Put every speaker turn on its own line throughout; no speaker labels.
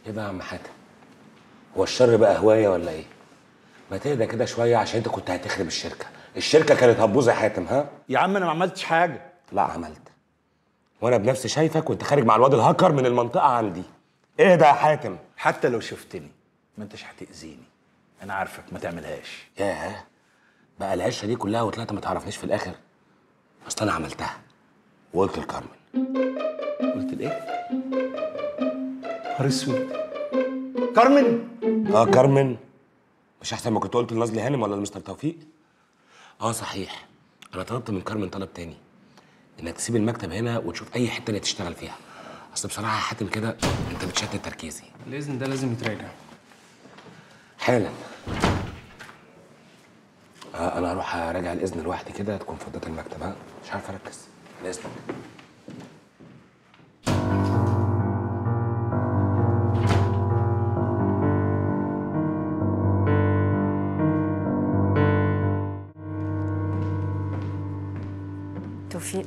ايه ده يا عم حاتم هو الشر بقى هوايه ولا ايه ما تهدى كده شويه عشان انت كنت هتخرب الشركه الشركه كانت هتبوظ يا حاتم ها
يا عم انا ما عملتش حاجه
لا عملت وانا بنفسي شايفك وانت خارج مع الواد الهاكر من المنطقه عندي ايه ده يا حاتم
حتى لو شفتني ما انتش هتاذيني انا عارفك ما تعملهاش
ياه بقى العشره دي كلها وطلعت ما تعرفنيش في الاخر اصل انا عملتها وقلت لكارمن
قلت الايه نهار اسود كارمن
اه كارمن مش احسن ما كنت قلت لنازلي هانم ولا لمستر توفيق اه صحيح انا طلبت من كارمن طلب تاني انك تسيب المكتب هنا وتشوف اي حته تانية تشتغل فيها اصل بصراحه يا حاتم كده انت بتشتت تركيزي
الاذن ده لازم يتراجع
حالا آه انا هروح اراجع الاذن لوحدي كده تكون فضيت المكتب ها مش عارف اركز باذنك
توفيق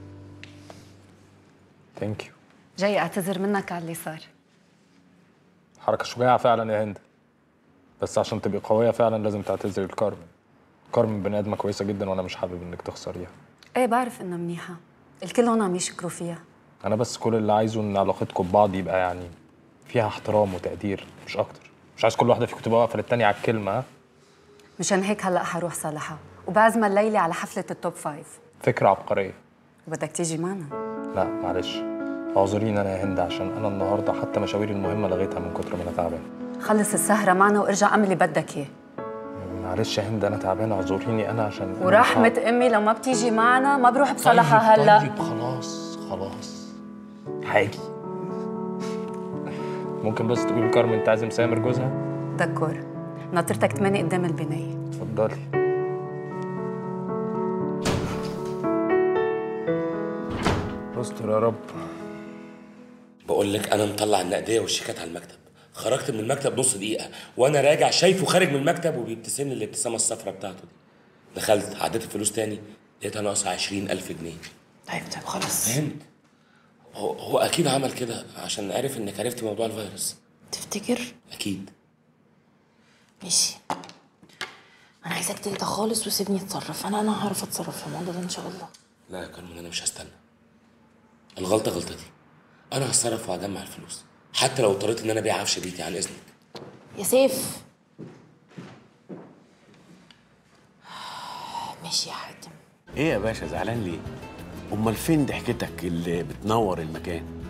ثانك يو
جاي اعتذر منك على اللي صار
حركة شجاعة فعلا يا هند بس عشان تبقي قوية فعلا لازم تعتذري لكارمن كارمن بني آدمة كويسة جدا وأنا مش حابب إنك تخسريها
ايه بعرف انها منيحه الكل هون عم يشكروا فيها
أنا بس كل اللي عايزه إن علاقتكم ببعض يبقى يعني فيها احترام وتقدير مش أكتر مش عايز كل واحدة فيكم تبقى واقفة للتانية على الكلمة ها
مشان هيك هلا حروح صالحها وبعزمها الليله على حفله التوب فايف
فكرة عبقرية
وبدك تيجي معنا
لا معلش اعذريني أنا يا هند عشان أنا النهاردة حتى مشاويري المهمة لغيتها من كتر ما أنا تعبان
خلص السهره معنا وارجع اعمل اللي بدك اياه
معلش يا هند أنا تعبان اعذريني أنا عشان أنا مش
ورحمه
عارف-
امي لو ما بتيجي معنا ما بروح بصالحها
طيب
هلا
طيب خلاص خلاص هاجي ممكن بس تقولي لكارمن تعزم سامر جوزها
دكور ناطرتك تماني قدام البنايه
اتفضلي استر يا رب
بقول لك انا مطلع النقديه والشيكات على المكتب خرجت من المكتب نص دقيقه وانا راجع شايفه خارج من المكتب وبيبتسم لي الابتسامه الصفراء بتاعته دي دخلت عديت الفلوس تاني لقيتها ناقصه 20000 جنيه
طيب طيب خلاص
فهمت هو, هو اكيد عمل كده عشان عرف انك عرفتي موضوع الفيروس
تفتكر
اكيد
ماشي انا عايزاك تهدى خالص وسيبني اتصرف انا انا هعرف اتصرف في الموضوع ده ان شاء الله
لا يا كارمن انا مش هستنى الغلطه غلطتي انا هتصرف وهجمع الفلوس حتى لو اضطريت ان انا ابيع عفش بيتي عن اذنك
يا سيف ماشي يا حاتم
ايه يا باشا زعلان ليه؟ امال فين ضحكتك اللي بتنور المكان؟